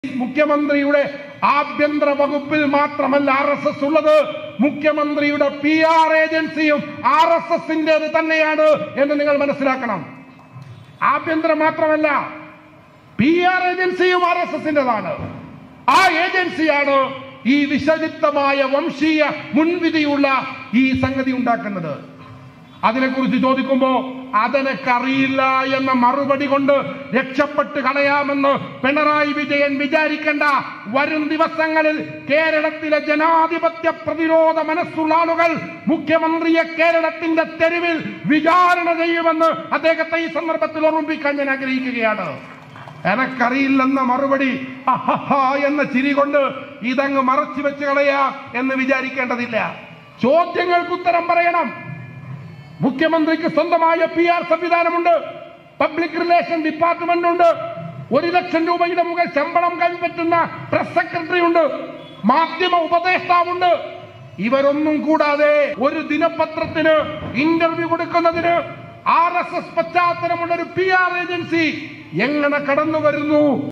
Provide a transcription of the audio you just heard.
മുഖ്യമന്ത്രിയുടെ ആഭ്യന്തര വകുപ്പിൽ മാത്രമല്ല ആർ എസ് എസ് ഉള്ളത് മുഖ്യമന്ത്രിയുടെ പി ആർ ഏജൻസിയും ആർ എസ് എസിന്റേത് തന്നെയാണ് എന്ന് നിങ്ങൾ മനസ്സിലാക്കണം ആഭ്യന്തരം മാത്രമല്ല പി ആർ ഏജൻസിയും ആർ എസ് എസിന്റേതാണ് ആ ഏജൻസിയാണ് ഈ വിഷലിപ്തമായ വംശീയ മുൻവിധിയുള്ള ഈ സംഗതി ഉണ്ടാക്കുന്നത് അതിനെക്കുറിച്ച് ചോദിക്കുമ്പോ അതെനക്കറിയില്ല എന്ന മറുപടി കൊണ്ട് രക്ഷപ്പെട്ട് കളയാമെന്ന് പിണറായി വിജയൻ വിചാരിക്കേണ്ട വരും ദിവസങ്ങളിൽ കേരളത്തിലെ ജനാധിപത്യ പ്രതിരോധ മനസ്സുള്ള ആളുകൾ മുഖ്യമന്ത്രിയെ കേരളത്തിന്റെ തെരുവിൽ വിചാരണ ചെയ്യുമെന്ന് അദ്ദേഹത്തെ ഈ സന്ദർഭത്തിൽ ഓർമ്മിപ്പിക്കാൻ ഞാൻ ആഗ്രഹിക്കുകയാണ് എനക്കറിയില്ലെന്ന മറുപടി അഹഹ എന്ന ചിരി കൊണ്ട് ഇതങ്ങ് മറച്ചു വെച്ച് കളയാ എന്ന് വിചാരിക്കേണ്ടതില്ല ചോദ്യങ്ങൾക്ക് ഉത്തരം പറയണം മുഖ്യമന്ത്രിക്ക് സ്വന്തമായ പി ആർ സംവിധാനമുണ്ട് പബ്ലിക് റിലേഷൻ ഡിപ്പാർട്ട്മെന്റ് ഉണ്ട് ഒരു ലക്ഷം രൂപയുടെ മുകൾ ശമ്പളം കൈപ്പറ്റുന്ന പ്രസ് സെക്രട്ടറി ഉണ്ട് മാധ്യമ ഉപദേഷ്ടാവുണ്ട് ഇവരൊന്നും കൂടാതെ ഒരു ദിനപത്രത്തിന് ഇന്റർവ്യൂ കൊടുക്കുന്നതിന് ആർ എസ് എസ് പശ്ചാത്തലമുള്ള ഒരു പി ആർ ഏജൻസി എങ്ങനെ കടന്നു വരുന്നു